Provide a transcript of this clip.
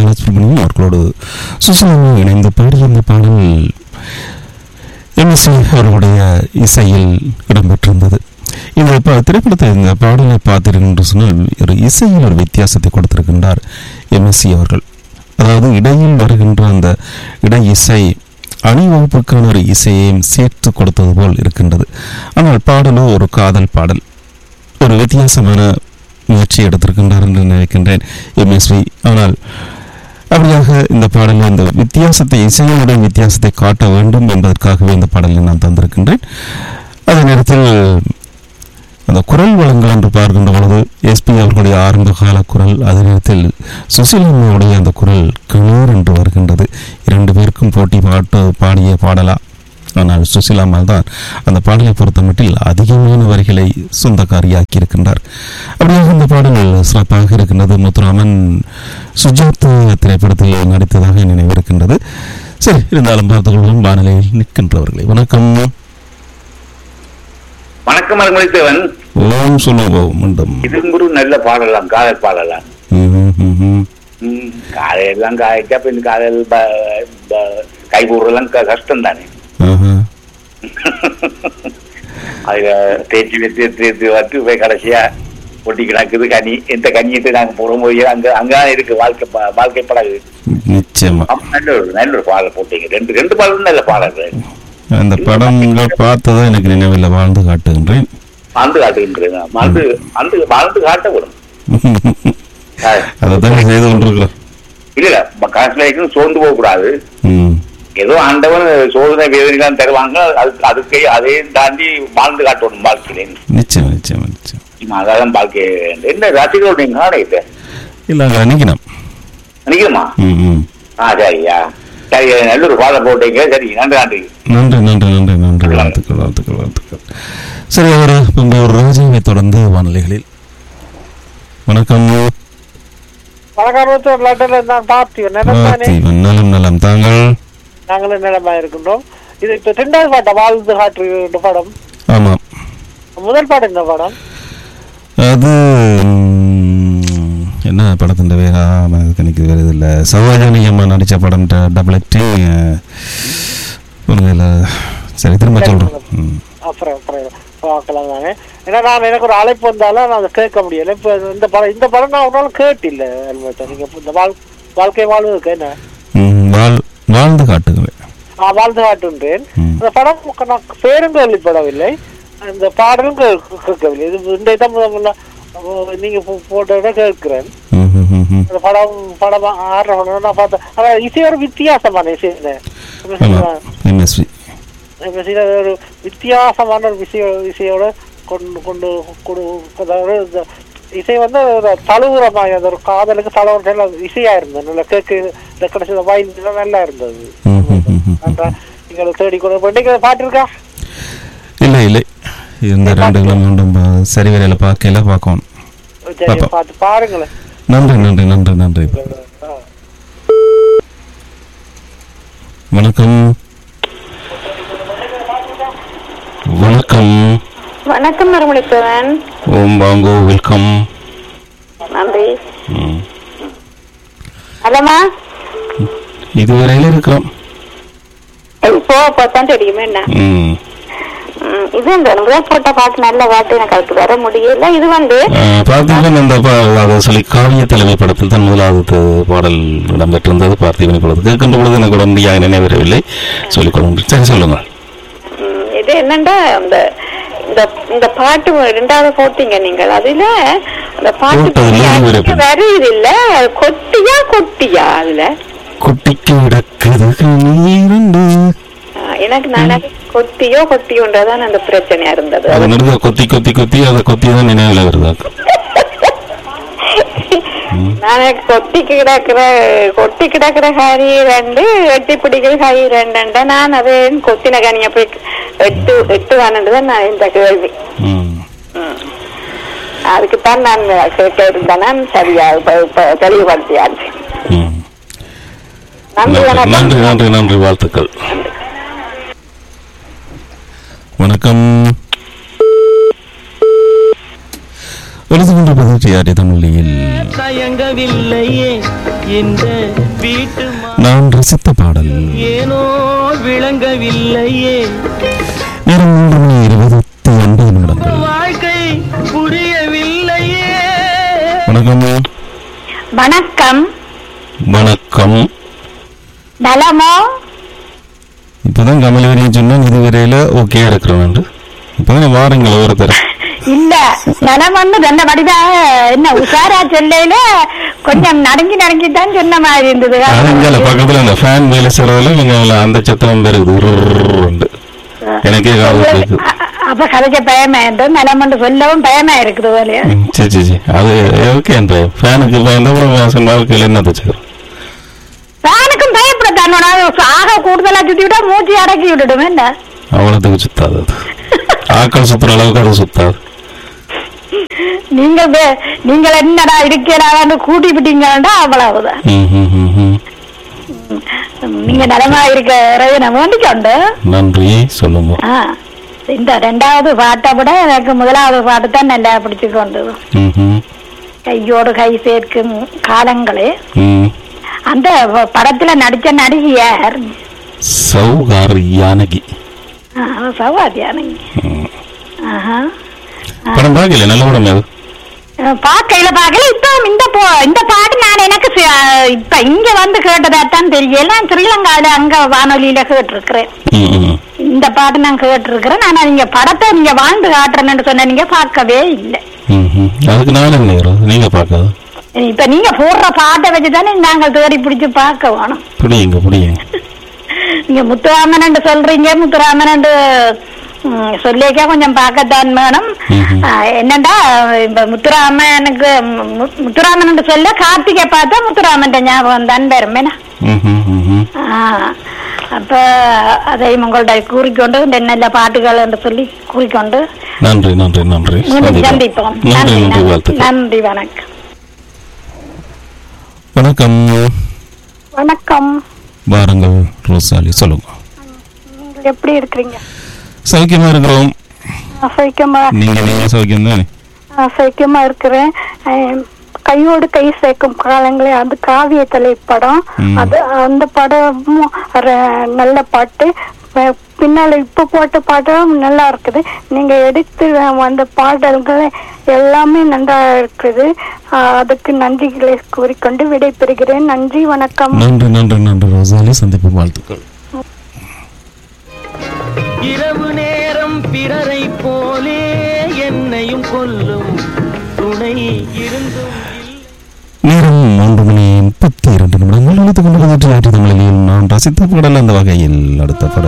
பாலசுப்ரமணியம் அவர்களோடு சுசிலாமா இணைந்து பாடிய இந்த பாடல் எம்எஸ்சி அவர்களுடைய இசையில் இடம்பெற்றிருந்தது இந்த ப- திரைப்படத்தை இந்த பாடலை பார்த்தீர்கள் என்று சொன்னால் ஒரு இசையில் ஒரு வித்தியாசத்தை கொடுத்திருக்கின்றார் எம்எஸ்சி அவர்கள் அதாவது இடையில் வருகின்ற அந்த இடை இசை அணிவகுப்புக்கான ஒரு இசையையும் சேர்த்து கொடுத்தது போல் இருக்கின்றது ஆனால் பாடலோ ஒரு காதல் பாடல் ஒரு வித்தியாசமான முயற்சி எடுத்திருக்கின்றார் என்று நினைக்கின்றேன் எம்எஸ்வி ஆனால் அப்படியாக இந்த பாடலில் இந்த வித்தியாசத்தை இசையினுடைய வித்தியாசத்தை காட்ட வேண்டும் என்பதற்காகவே இந்த பாடலை நான் தந்திருக்கின்றேன் அதே நேரத்தில் அந்த குரல் வளங்கள் என்று பார்க்கின்ற பொழுது எஸ்பி அவர்களுடைய ஆரம்ப கால குரல் அதே நேரத்தில் சுசிலம்மாவுடைய அந்த குரல் கிணூர் என்று வருகின்றது இரண்டு பேருக்கும் போட்டி பாட்டு பாடிய பாடலா ஆனால் சுசிலாம்மாள் தான் அந்த பாடலை பொறுத்தமட்டில் அதிகமான வரிகளை சொந்தக்காரியாக்கி இருக்கின்றார் அப்படியாக இந்த பாடல் சிறப்பாக இருக்கின்றது முத்துராமன் சுஜாத் திரைப்படத்தில் நடித்ததாக நினைவிருக்கின்றது சரி இருந்தாலும் பார்த்துக்கொள்வோம் வானிலையில் நிற்கின்றவர்களை வணக்கம் வணக்கம் அருமளித்தவன் ஓம் சொல்லுவோம் மீண்டும் இது ஒரு நல்ல பாடலாம் காதல் பாடலாம் ம்ஹும், ம்ஹும். ம், காலையெல்லாம் காய்ச்சா பின் காதல் ப- ப- கை போடுறதெல்லாம் க- கஷ்டம் தானே ஆஹா. அதுல தேய்ச்சி வச்சு தேய்ச்சி வச்சு போய் கடைசியா ஒட்டி கிடக்குது கனி எந்த கனியத்தை நாங்க போடும்போது அங்க அங்கதான் இருக்கு வாழ்க்கை ப- வாழ்க்கை படகு நிச்சயமா ஆமா, நல்ல ஒரு நல்ல ஒரு பாடல் போட்டீங்க ரெண்டு ரெண்டு பாடலும் நல்ல பாடல்கள் அந்த படங்கள் பார்த்ததை எனக்கு நினைவில் வாழ்ந்து காட்டுகின்றேன் வாழ்ந்து காட்டுகின்றேன் வாழ்ந்து அந்த வாழ்ந்து காட்டப்படும் அதைத்தான் செய்து கொண்டிருக்கிறோம் இல்ல இல்ல கடைசியில சோர்ந்து போக கூடாது ம். ஏதோ ஆண்டவன் சோதனை வேதனைலாம் தருவாங்க அதுக்கு அதுக்கு அதையும் தாண்டி வாழ்ந்து காட்டணும் வாழ்க்கையில நிச்சயம் நிச்சயம் நிச்சயம் அதான் வாழ்க்கை என்ன ரசிகர்களுடைய காண இது இல்லை அங்கே நினைக்கணும் நினைக்கிறோமா ம் ம் ஆ சரியா சரி நல்ல ஒரு பாதை போட்டீங்க சரி நன்றி நன்றி நன்றி நன்றி நன்றி நன்றி வாழ்த்துக்கள் வாழ்த்துக்கள் வாழ்த்துக்கள் சரி அவர் இங்கே ஒரு ராஜாவை தொடர்ந்து வானிலைகளில் வணக்கம் வணக்கம் லண்டன்ல நான் பார்த்தேன் நிலமானே பார்த்திபன் நலம் நலம் தாங்கள் நாங்களும் நிலமா இருக்கின்றோம் இது இப்ப ரெண்டாவது பாட்டம் வாழ்ந்து காற்று படம் ஆமாம் முதல் பாடம் இந்த படம் அது ம், என்ன படத்தின் பேரா எனக்கு எனக்கு வேறு இல்லை சரோஜானி அம்மா நடித்த படம் டபுள் ஆக்டிங் ஒன்றும் சரி திரும்ப சொல்கிறேன் ம் அப்புறம் அப்புறம் பார்க்கலாம் தானே ஏன்னா நான் எனக்கு ஒரு அழைப்பு வந்தாலும் நான் அதை கேட்க முடியல இப்ப இந்த படம் இந்த படம் நான் ஒரு நாள் கேட்டில்ல அல்வத்தா நீங்க இப்ப இந்த வாழ் வாழ்க்கை வாழ்வதற்கு என்ன ம், வாழ் வாழ்ந்து காட்டுங்க நான் வாழ்ந்து காட்டுன்றேன் ம். அந்த படம் நான் பேரும் கேள்விப்படவில்லை அந்த பாடலும் கே- கேட்கவில்லை இது இந்த இதை முதல் முதல்ல, அஹ், நீங்க போ- போட்டோட கேட்கிறேன் ம் ம் ம் ம் அந்த படம் படம் ஆடுற படம் நான் பார்த்தேன் ஆனா இசை ஒரு வித்தியாசமான இசை இல்லை ஆமாம் எம்எஸ்வி இப்ப சில ஒரு வித்தியாசமான ஒரு விஷய இசையோட கொண்டு கொண்டு கொடு அதாவது இந்த இசை வந்து ஒரு தழுவுறமாக அந்த ஒரு காதலுக்கு தழுவுற நல்ல இசையா இருந்தது நல்ல கேக்கு இந்த கடைசி வாயில் நல்லா இருந்தது ம் ம் ம் ம் அந்த நீங்க தேடி கொண்டு போய் நீங்க பாட்டு இருக்கா இல்லை இல்லை இந்த ரெண்டு கிலோ மீண்டும் பா- சரி வரையில் பார்க்கல பார்க்கணும் சரி பாப்பா. பார்த்து பாருங்களேன் நன்றி நன்றி நன்றி நன்றி ஆ. வணக்கம் வணக்கம் வணக்கம் மறுமொழிப்பவன் ஓம் வாங்கோ வெல்கம் நன்றி ம். அல்லம்மா இதுவரையில் இருக்கிறோம் இப்போ பார்த்தா தெரியுமே என்ன ம் ம், இது இந்த முதல் போட்ட பாட்டு நல்ல பாட்டு எனக்கு அதுக்கு வர முடியல இது வந்து அஹ், பார்த்தீங்கன்னா இந்த பா- அதை சொல்லி காவிய தலைமை படத்தில் தான் முதலாவது த- பாடல் இடம்பெற்றிருந்தது பார்த்திபனை பொழுது கேட்கின்ற பொழுது எனக்கு உடனடியாக நினைவரவில்லை சொல்லிக் கொள்ளுங்கள் சரி சொல்லுங்கள் ம், இது என்னண்டா இந்த இந்த இந்த பாட்டு ரெண்டாவது போட்டீங்க நீங்கள் அதுல அந்த பாட்டு போட்டது நீங்க விருப்பம். வருது இல்ல கொட்டியா கொட்டியா அதுல குட்டிக்கு கிடக்குது நீரண்டு ஆ, எனக்கு நான் கொத்தியோ கொட்டியோன்றதான் அந்த பிரச்சனையா இருந்தது அது நடுக்க கொத்தி கொத்தி கொத்தி அதை கொத்தி தான் நினைவில் வருதாக்கும் நான் கொத்தி கிடக்குற கொட்டி கிடக்குற காரி ரெண்டு வெட்டி பிடிக்கிற காரி ரெண்டு நான் அது கொத்தின கனிய போய் எட்டு எட்டு வானது தான் நான் இந்த கேள்வி ம் ம். அதுக்குத்தான் நான் கேட்க இருந்தேன் நான் சரியா இப்ப இப்ப தெளிவுபடுத்தியாச்சு ம் நன்றி நன்றி வணக்கம் நன்றி நன்றி நன்றி வாழ்த்துக்கள் வணக்கம் எழுது கொண்டிருப்பது டிஆர்டி தமிழில் தயங்கவில்லையே இந்த வீட்டு மா- நான் ரசித்த பாடல் ஏனோ விளங்கவில்லையே நேரம் மூன்று மணி இருபத்தி ஒன்பது நிமிடங்கள் வாழ்க்கை புரியவில்லையே வணக்கம் வணக்கம் வணக்கம் நலமோ இப்பதான் கமலவரியும் சொன்னா இதுவரையில ஓகே இருக்கிறேன் இப்பதான் வாரங்கள் ஒருத்தர் இல்ல நலம் வந்து ரெண்ட வடிவாக என்ன உஷாரா சொல்லையில கொஞ்சம் நடுங்கி நடுங்கி தான் சொன்ன மாதிரி இருந்தது அதுங்கால பக்கத்துல அந்த ஃபேன் வேலை செய்யறதுல நீங்க அந்த சத்தம் பெருகுது உருண்டு எனக்கே காது கேக்குது அ- அப்ப கதைக்க பயமா இருந்து நலம் என்று சொல்லவும் பயமா இருக்குது போலயே ம், சரி சரி சரி அது ஓகே அந்த ஃபேனுக்கு பயந்த ஒரு மாசம் வாழ்க்கையில் என்ன தச்சுக்கிறோம் ஃபேனுக்கும் பயப்பட தன்னோட ஆக கூடுதலா சுத்தி விட்டா மூச்சு அடக்கி விட்டுடும் என்ன அவ்வளோத்துக்கு சுத்தாது அது ஆக்கள் சுத்துற அளவுக்கு அது சுத்தாது நீங்க வே- நீங்கள் என்னடா இருக்கிறான்னு கூட்டி விட்டீங்கன்னா அவ்வளவுதான் ம், ம், ம், ம். நீங்க நலமா இருக்க இறைவனை வேண்டிக்கொண்டு நன்றி சொல்லுங்க ஆ, இந்த ரெண்டாவது பாட்டை விட எனக்கு முதலாவது பாட்டு தான் நல்லா பிடிச்சு கொண்டு ம், ம், கையோடு கை சேர்க்கும் காலங்களே ம். அந்த ப- படத்துல நடிச்ச நடிகை யார் சௌகார் யானகி ஆ, சவாதியானங்க ஆஹா படம் பார்க்கல நல்ல படம் அது பார்க்கையில பார்க்கல இப்ப இந்த போ- இந்த பாட்டு நான் எனக்கு சி- இப்ப இங்க வந்து கேட்டதா தான் தெரியல நான் ஸ்ரீலங்கால அங்க வானொலியில கேட்டிருக்கிறேன் ம், ம். இந்த பாட்டு நான் கேட்டிருக்கிறேன் ஆனா நீங்க படத்தை நீங்க வாழ்ந்து காட்டுறேன்னு சொன்ன நீங்க பார்க்கவே இல்லை ம், ம். அதுக்கு நாளை நேரம் நீங்க பார்க்காது இப்ப நீங்க போடுற பாட்டை வச்சுதானே நாங்கள் தேடி பிடிச்சு பார்க்க வேணும் புடியுங்க புடியுங்க நீங்க முத்துராமன் சொல்றீங்க முத்துராமன் சொல்லிக்க கொஞ்சம் பார்க்கத்தான் வேணும் ம்ஹும். ஆ, என்னடா இப்ப முத்துராமனுக்கு மு- முத்துராமன் சொல்ல கார்த்திகை பார்த்தா முத்துராமன் ஞாபகம் தான் வரும் என்ன ம், ம், ம், ம். ஆ, அப்ப அதை உங்கள்ட்ட கூறிக்கொண்டு இந்த நல்ல பாட்டுகள் என்று சொல்லி கூறிக்கொண்டு நன்றி நன்றி நன்றி மீண்டும் சந்திப்போம். சந்திப்போம் நன்றி நன்றி நன்றி நன்றி. வாழ்த்துக்கள் நன்றி வணக்கம் வணக்கம் வணக்கம் வாருங்கள் ரோசாலி சொல்லுங்க நீங்கள் எப்படி இருக்கிறீங்க சௌக்கியமா இருக்கிறோம் நான் சௌக்கியமா நீங்க நீங்க சௌக்கியம் தானே நான் சௌக்கியமா இருக்கிறேன் அஹ், கையோடு கை சேர்க்கும் காலங்களே அது காவிய தலை படம் ம். அது அந்த படமும் ர- நல்ல பாட்டு அஹ், பின்னால இப்ப போட்ட பாட்டும் நல்லா இருக்குது நீங்க எடுத்து வந்த பாடல்கள் எல்லாமே நல்லா இருக்குது அஹ், அதுக்கு நன்றிகளை கூறிக்கொண்டு விடைபெறுகிறேன் நன்றி வணக்கம் நன்றி நன்றி நன்றி ரோசாலி சந்திப்பு வாழ்த்துக்கள் இரவு நேரம் பிறரை போலே என்னையும் கொல்லும் துணை இருந்தும் இல்லை. நேரம் மூன்று மணி முப்பத்தி இரண்டு நிமிடங்கள் அழைத்துக் கொண்டு பதினெட்டு தமிழில் நான் ரசித்த பாடல் அந்த வகையில் அடுத்த பாடல்